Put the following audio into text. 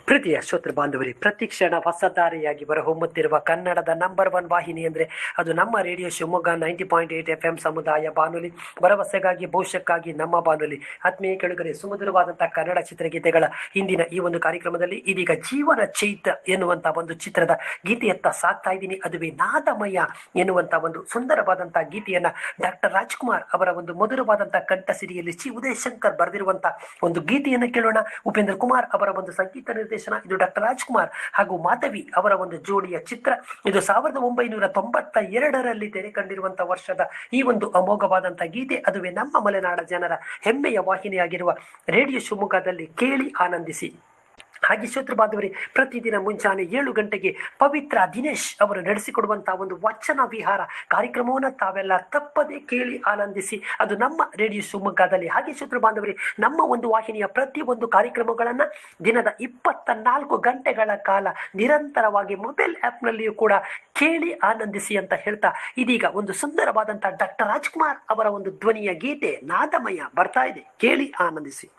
ಪ್ರೀತಿಯ ಶ್ರೋತೃ ಬಾಂಧವರಿ ಪ್ರತಿ ಕ್ಷಣ ಹೊಸದಾರಿಯಾಗಿ ಹೊಮ್ಮುತ್ತಿರುವ ಕನ್ನಡದ ನಂಬರ್ ಒನ್ ವಾಹಿನಿ ಅಂದರೆ ಅದು ನಮ್ಮ radio Shivamogga ninety point eight F M ಸಮುದಾಯ ಬಾನುಲಿ ಭರವಸೆಗಾಗಿ ಭವಿಷ್ಯಕ್ಕಾಗಿ ನಮ್ಮ ಬಾನುಲಿ ಆತ್ಮೀಯ ಕೆಳಗರೆ ಸುಮಧುರವಾದಂತಹ ಕನ್ನಡ ಚಿತ್ರಗೀತೆಗಳ ಇಂದಿನ ಈ ಒಂದು ಕಾರ್ಯಕ್ರಮದಲ್ಲಿ ಇದೀಗ ಜೀವನ ಚೈತ ಎನ್ನುವಂತ ಒಂದು ಚಿತ್ರದ ಗೀತೆಯತ್ತ ಸಾಕ್ತಾ ಇದ್ದೀನಿ ಅದುವೇ ನಾದಮಯ ಎನ್ನುವಂತ ಒಂದು ಸುಂದರವಾದಂತಹ ಗೀತೆಯನ್ನ ಡಾಕ್ಟರ್ ರಾಜ್ಕುಮಾರ್ ಅವರ ಒಂದು ಮಧುರವಾದಂತಹ ಕಂಠಸಿರಿಯಲ್ಲಿ ಸಿ ಉದಯಶಂಕರ್ ಬರೆದಿರುವಂತಹ ಒಂದು ಗೀತೆಯನ್ನು ಕೇಳೋಣ ಉಪೇಂದ್ರ ಕುಮಾರ್ ಅವರ ಒಂದು ಸಂಗೀತ ನಿರ್ದೇಶನ ಇದು ಡಾಕ್ಟರ್ ರಾಜ್ಕುಮಾರ್ ಹಾಗೂ ಮಾಧವಿ ಅವರ ಒಂದು ಜೋಡಿಯ ಚಿತ್ರ ಇದು ಸಾವಿರದ ಒಂಬೈನೂರ ತೊಂಬತ್ತ ಎರಡರಲ್ಲಿ ತೆರೆ ಕಂಡಿರುವಂತಹ ವರ್ಷದ ಈ ಒಂದು ಅಮೋಘವಾದಂತಹ ಗೀತೆ ಅದುವೇ ನಮ್ಮ ಮಲೆನಾಡ ಜನರ ಹೆಮ್ಮೆಯ ವಾಹಿನಿಯಾಗಿರುವ ರೇಡಿಯೋ ಶಿವಮೊಗ್ಗದಲ್ಲಿ ಕೇಳಿ ಆನಂದಿಸಿ ಹಾಗೆ ಶ್ರೋತೃ ಬಾಂಧವರೇ ಪ್ರತಿದಿನ ಮುಂಚಾನೆ ಏಳು ಗಂಟೆಗೆ ಪವಿತ್ರ ದಿನೇಶ್ ಅವರು ನಡೆಸಿಕೊಡುವಂತಹ ಒಂದು ವಚನ ವಿಹಾರ ಕಾರ್ಯಕ್ರಮವನ್ನು ತಾವೆಲ್ಲ ತಪ್ಪದೆ ಕೇಳಿ ಆನಂದಿಸಿ ಅದು ನಮ್ಮ ರೇಡಿಯೋ ಶಿವಮೊಗ್ಗದಲ್ಲಿ ಹಾಗೆ ಶ್ರೋತೃ ಬಾಂಧವರೇ ನಮ್ಮ ಒಂದು ವಾಹಿನಿಯ ಪ್ರತಿ ಒಂದು ಕಾರ್ಯಕ್ರಮಗಳನ್ನ ದಿನದ ಇಪ್ಪತ್ತ ನಾಲ್ಕು ಗಂಟೆಗಳ ಕಾಲ ನಿರಂತರವಾಗಿ ಮೊಬೈಲ್ ಆ್ಯಪ್ನಲ್ಲಿಯೂ ಕೂಡ ಕೇಳಿ ಆನಂದಿಸಿ ಅಂತ ಹೇಳ್ತಾ ಇದೀಗ ಒಂದು ಸುಂದರವಾದಂತಹ ಡಾಕ್ಟರ್ ರಾಜ್ಕುಮಾರ್ ಅವರ ಒಂದು ಧ್ವನಿಯ ಗೀತೆ ನಾದಮಯ ಬರ್ತಾ ಇದೆ ಕೇಳಿ ಆನಂದಿಸಿ